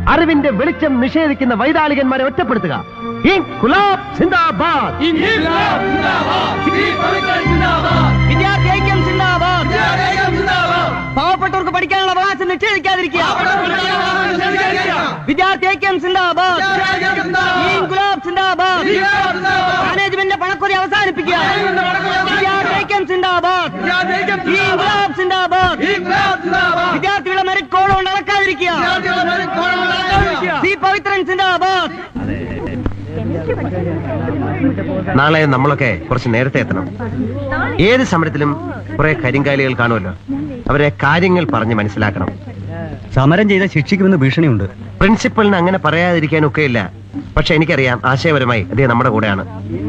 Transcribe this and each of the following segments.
അറിവിന്റെ വെളിച്ചം നിഷേധിക്കുന്ന വൈതാളികന്മാരെ ഒറ്റപ്പെടുത്തുക ഇൻകുലാബ് സിന്ദാബാദ് വിദ്യാർത്ഥി ഐക്യം സിന്ദാബാദ് പാവപ്പെട്ടവർക്ക് പഠിക്കാനുള്ള അവകാശം നിഷേധിക്കാതിരിക്കുക വിദ്യാർത്ഥി ഐക്യം സിന്ദാബാദ് ഗുലാബ് സിന്ദാബാദ് മാനേജ്മെന്റിന്റെ പണക്കൊതി അവസാനിപ്പിക്കുക വിദ്യാർത്ഥി ഐക്യം സിന്ദാബാദ് ഗുലാബ് സിന്ദാബാദ് വിദ്യാർത്ഥികളെ മെറിറ്റ് കോഡ് കൊണ്ട് അളക്കാതിരിക്കുക സി പവിത്രൻ സിന്ദാബാദ് നാളെ നമ്മളൊക്കെ കുറച്ച് നേരത്തെ എത്തണം ഏത് സമരത്തിലും കുറെ കരിങ്കാലികൾ കാണുമല്ലോ അവരെ കാര്യങ്ങൾ പറഞ്ഞ് മനസ്സിലാക്കണം സമരം ചെയ്ത ശിക്ഷിക്കുമെന്ന് ഭീഷണിയുണ്ട് പ്രിൻസിപ്പലിന് അങ്ങനെ പറയാതിരിക്കാനൊക്കെ ഇല്ല പക്ഷെ എനിക്കറിയാം ആശയപരമായി അദ്ദേഹം നമ്മുടെ കൂടെയാണ്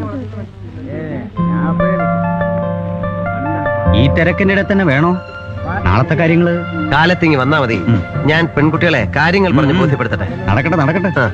ഈ തിരക്കിന്റെ ഇടയിൽ തന്നെ വേണോ നാളത്തെ കാര്യങ്ങള് കാലത്തിങ്ങി വന്നാ മതി ഉം. ഞാൻ പെൺകുട്ടികളെ കാര്യങ്ങൾ പറഞ്ഞ് ഉം. ബോധ്യപ്പെടുത്തട്ടെ നടക്കട്ടെ നടക്കട്ടെ ആ.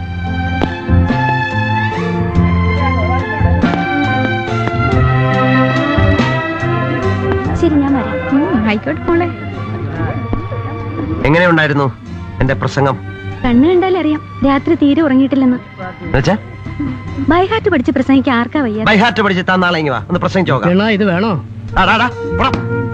ശരി ഞാൻ വരാം ആയിക്കോട്ടെ മോളെ എങ്ങനെയുണ്ടായിരുന്നു എന്റെ പ്രസംഗം കണ്ണ് കണ്ടാൽ അറിയാം രാത്രി തീരെ ഉറങ്ങിയിട്ടില്ലെന്ന് എന്നുവെച്ചാ ബൈഹാർട്ട് പഠിച്ച് പ്രസംഗിക്കാൻ ആർക്കാ വയ്യ ബൈ ഹാർട്ട് പഠിച്ച് താൻ നാളെ ഇങ്ങ് വാ ഒന്ന് പ്രസംഗിച്ച് നോക്കാം ഇത് വേണോ ആ, ഡാ, ഡാ, പോടാ.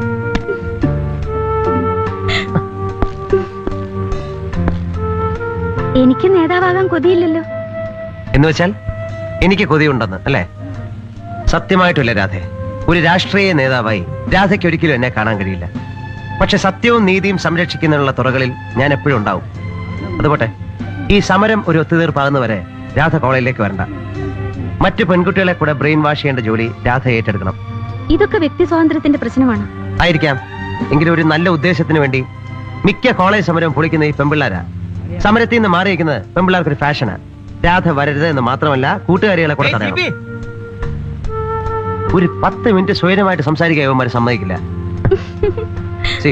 എനിക്ക് നേതാവാകാൻ കൊതിയില്ലല്ലോ എന്ന് വെച്ചാൽ എനിക്ക് കൊതിയുണ്ടെന്ന് അല്ലേ സത്യമായിട്ടില്ല രാധെ ഒരു രാഷ്ട്രീയ നേതാവായി രാധയ്ക്ക് ഒരിക്കലും എന്നെ കാണാൻ കഴിയില്ല പക്ഷെ സത്യവും നീതിയും സംരക്ഷിക്കുന്നതിനുള്ള തുറകളിൽ ഞാൻ എപ്പോഴും ഉണ്ടാവും അതുപോട്ടെ ഈ സമരം ഒരു ഒത്തുതീർപ്പാകുന്നവരെ രാധ കോളേജിലേക്ക് വരണ്ട മറ്റു പെൺകുട്ടികളെ കൂടെ ബ്രെയിൻ വാഷ് ചെയ്യേണ്ട ജോലി രാധ ഏറ്റെടുക്കണം ഇതൊക്കെ വ്യക്തി സ്വാതന്ത്ര്യത്തിന്റെ പ്രശ്നമാണ് ആയിരിക്കാം എങ്കിലും ഒരു നല്ല ഉദ്ദേശത്തിന് വേണ്ടി മിക്ക കോളേജ് സമരവും പൊളിക്കുന്ന ഈ പെമ്പിള്ളാരാ സമരത്തിൽ നിന്ന് മാറിയിരിക്കുന്നത് പെമ്പിള്ളാർക്ക് ഒരു ഫാഷനാ രാധ വരരുത് എന്ന് മാത്രമല്ല കൂട്ടുകാരികളെ കൂടെ തടയണം ഒരു പത്ത് മിനിറ്റ് സ്വൈരമായിട്ട് സംസാരിക്കാൻ ഇവന്മാർ സമ്മതിക്കില്ല See,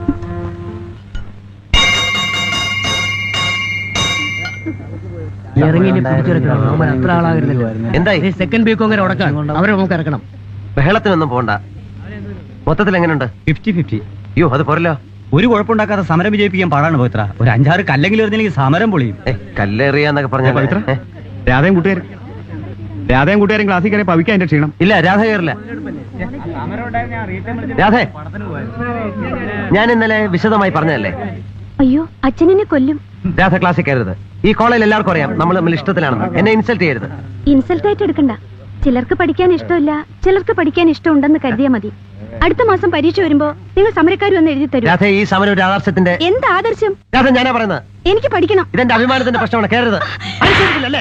ഇറങ്ങി പിടിച്ചെടുക്കണം അവൻ അത്ര ആളാകരുതല്ലോ എന്തായി സെക്കൻഡ് ബി കോങ്ങനെ ഉടക്കാൻ അവരെ നമുക്ക് ഇറക്കണം ബഹളത്തിനൊന്നും പോണ്ട മൊത്തത്തിൽ എങ്ങനെയുണ്ട് ഫിഫ്റ്റി ഫിഫ്റ്റി അയ്യോ അത് പോരല്ലോ ഒരു കുഴപ്പമുണ്ടാക്കാതെ സമരം വിജയിപ്പിക്കാൻ പാടാണ് പവിത്ര ഒരു അഞ്ചാറ് കല്ലെങ്കിലും എറിഞ്ഞില്ലെങ്കിൽ സമരം പൊളിയും ഏ കല്ലേറിയാന്നൊക്കെ പറഞ്ഞ പവിത്ര രാധയും കൂട്ടുകാരും രാധയും കൂട്ടുകാരും ക്ലാസ്സിൽ കയറി പവിക്കാൻ എന്റെ ക്ഷീണം ഇല്ല രാധ കയറില്ല രാധേ ഞാൻ ഇന്നലെ വിശദമായി പറഞ്ഞതല്ലേ അയ്യോ അച്ഛനെന്നെ കൊല്ലും രാധ ക്ലാസ്സിൽ കയറരുത് ഈ കോളേജിൽ എല്ലാവർക്കും അറിയാം നമ്മൾ തമ്മിൽ ഇഷ്ടത്തിലാണെന്ന് എന്നെ ഇൻസൾട്ട് ചെയ്യരുത് ഇൻസൾട്ട് ആയിട്ട് എടുക്കണ്ട ചിലർക്ക് പഠിക്കാൻ ഇഷ്ടമില്ല ചിലർക്ക് പഠിക്കാൻ ഇഷ്ടമുണ്ടെന്ന് കരുതിയാ മതി അടുത്ത മാസം പരീക്ഷ വരുമ്പോ നിങ്ങൾ സമരക്കാർ വന്ന് എഴുതി തരൂ രാധ ഈ സമരം ഒരു ആദർശത്തിന്റെ എന്ത് ആദർശം രാധ ഞാനാ പറയുന്നത് എനിക്ക് പഠിക്കണം ഇതെന്റെ അഭിമാനത്തിന്റെ പ്രശ്നമാണ് കയറരുത് അനുസരിക്കില്ലല്ലേ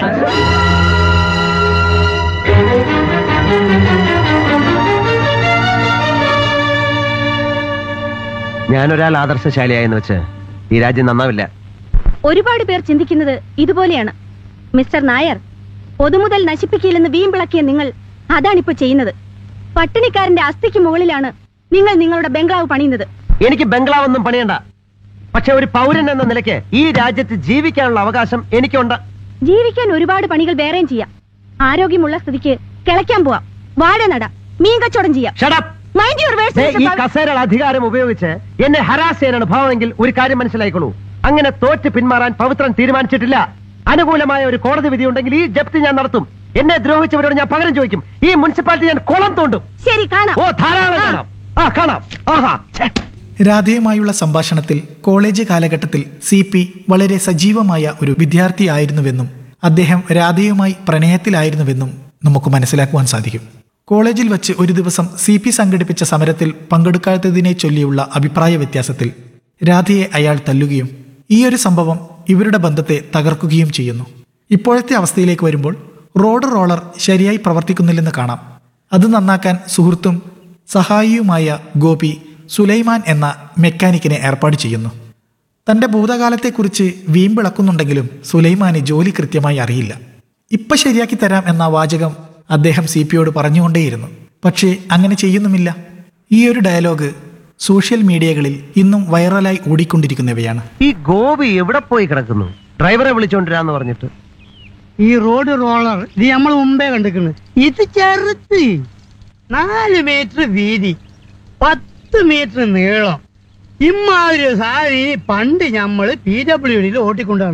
ഞാനൊരാൾ ആദർശശാലിയായെന്ന് വെച്ച് ഈ രാജ്യം നന്നാവില്ല ഒരുപാട് പേർ ചിന്തിക്കുന്നത് ഇതുപോലെയാണ് മിസ്റ്റർ നായർ പൊതുമുതൽ നശിപ്പിക്കില്ലെന്ന് വീമ്പിളക്കിയ നിങ്ങൾ അതാണിപ്പോ ചെയ്യുന്നത് പട്ടിണിക്കാരന്റെ അസ്ഥിക്ക് മുകളിലാണ് നിങ്ങൾ നിങ്ങളുടെ ബംഗ്ലാവ് പണിയുന്നത് എനിക്ക് ബംഗ്ലാവൊന്നും പണിയണ്ട പക്ഷെ ഒരു പൗരൻ എന്ന നിലയ്ക്ക് ഈ രാജ്യത്ത് ജീവിക്കാനുള്ള അവകാശം എനിക്കുണ്ട് ജീവിക്കാൻ ഒരുപാട് പണികൾ വേറെയും ചെയ്യാം ആരോഗ്യമുള്ള സ്ഥിതിക്ക് കിളയ്ക്കാൻ പോവാം വാഴ നട മീൻ കച്ചവടം ചെയ്യാം ഷടപ്പ് മൈൻഡ് യുവർ ദേ, ഈ കസേരയുടെ അധികാരം ഉപയോഗിച്ച് എന്നെ ഹരാസ് ചെയ്യാനാണ് ഭാവമെങ്കിൽ ഒരു കാര്യം മനസ്സിലായിക്കോളൂ അങ്ങനെ തോറ്റ് പിന്മാറാൻ പവിത്രൻ തീരുമാനിച്ചിട്ടില്ല അനുകൂലമായ ഒരു കോടതി വിധി ഉണ്ടെങ്കിൽ ഈ ജപ്തി ഞാൻ നടത്തും എന്നെ ദ്രോഹിച്ചവരോട് ഞാൻ പകരം ചോദിക്കും ഈ മുനിസിപ്പാലിറ്റി ഞാൻ കുളം തോണ്ടും ശരി കാണാം ഓ ധാരാളം കാണാം ആ കാണാം ആഹാ ഛെ. രാധയുമായുള്ള സംഭാഷണത്തിൽ കോളേജ് കാലഘട്ടത്തിൽ സി പി വളരെ സജീവമായ ഒരു വിദ്യാർത്ഥിയായിരുന്നുവെന്നും അദ്ദേഹം രാധയുമായി പ്രണയത്തിലായിരുന്നുവെന്നും നമുക്ക് മനസ്സിലാക്കുവാൻ സാധിക്കും കോളേജിൽ വച്ച് ഒരു ദിവസം സി പി സംഘടിപ്പിച്ച സമരത്തിൽ പങ്കെടുക്കാത്തതിനെ ചൊല്ലിയുള്ള അഭിപ്രായ വ്യത്യാസത്തിൽ രാധയെ അയാൾ തല്ലുകയും ഈയൊരു സംഭവം ഇവരുടെ ബന്ധത്തെ തകർക്കുകയും ചെയ്യുന്നു ഇപ്പോഴത്തെ അവസ്ഥയിലേക്ക് വരുമ്പോൾ റോഡ് റോളർ ശരിയായി പ്രവർത്തിക്കുന്നില്ലെന്ന് കാണാം അത് നന്നാക്കാൻ സുഹൃത്തും സഹായിയുമായ ഗോപി സുലൈമാൻ എന്ന മെക്കാനിക്കിനെ ഏർപ്പാട് ചെയ്യുന്നു തന്റെ ഭൂതകാലത്തെക്കുറിച്ച് വീമ്പിളക്കുന്നുണ്ടെങ്കിലും സുലൈമാന് ജോലി കൃത്യമായി അറിയില്ല ഇപ്പൊ ശരിയാക്കി തരാം എന്ന വാചകം അദ്ദേഹം സി പിയോട് പറഞ്ഞുകൊണ്ടേയിരുന്നു പക്ഷേ അങ്ങനെ ചെയ്യുന്നുമില്ല ഈ ഒരു ഡയലോഗ് സോഷ്യൽ മീഡിയകളിൽ ഇന്നും വൈറലായി ഓടിക്കൊണ്ടിരിക്കുന്നവയാണ് ഈ ഗോപി എവിടെ പോയി കിടക്കുന്നു ഡ്രൈവറെ വിളിച്ചോണ്ടിരാന്ന് പറഞ്ഞിട്ട് ഈ റോഡ് റോളർ ഇത് നമ്മൾ മുമ്പേ കണ്ടിരിക്കുന്നു ഇത് ചെറുത്ത് നാല് മീറ്റർ വീതി പത്ത് മീറ്റർ നീളം ഇമ്മാതിരി സാരി പണ്ട് നമ്മൾ പി ഡബ്ല്യു ഡിയിൽ ഓട്ടിക്കൊണ്ടാണ്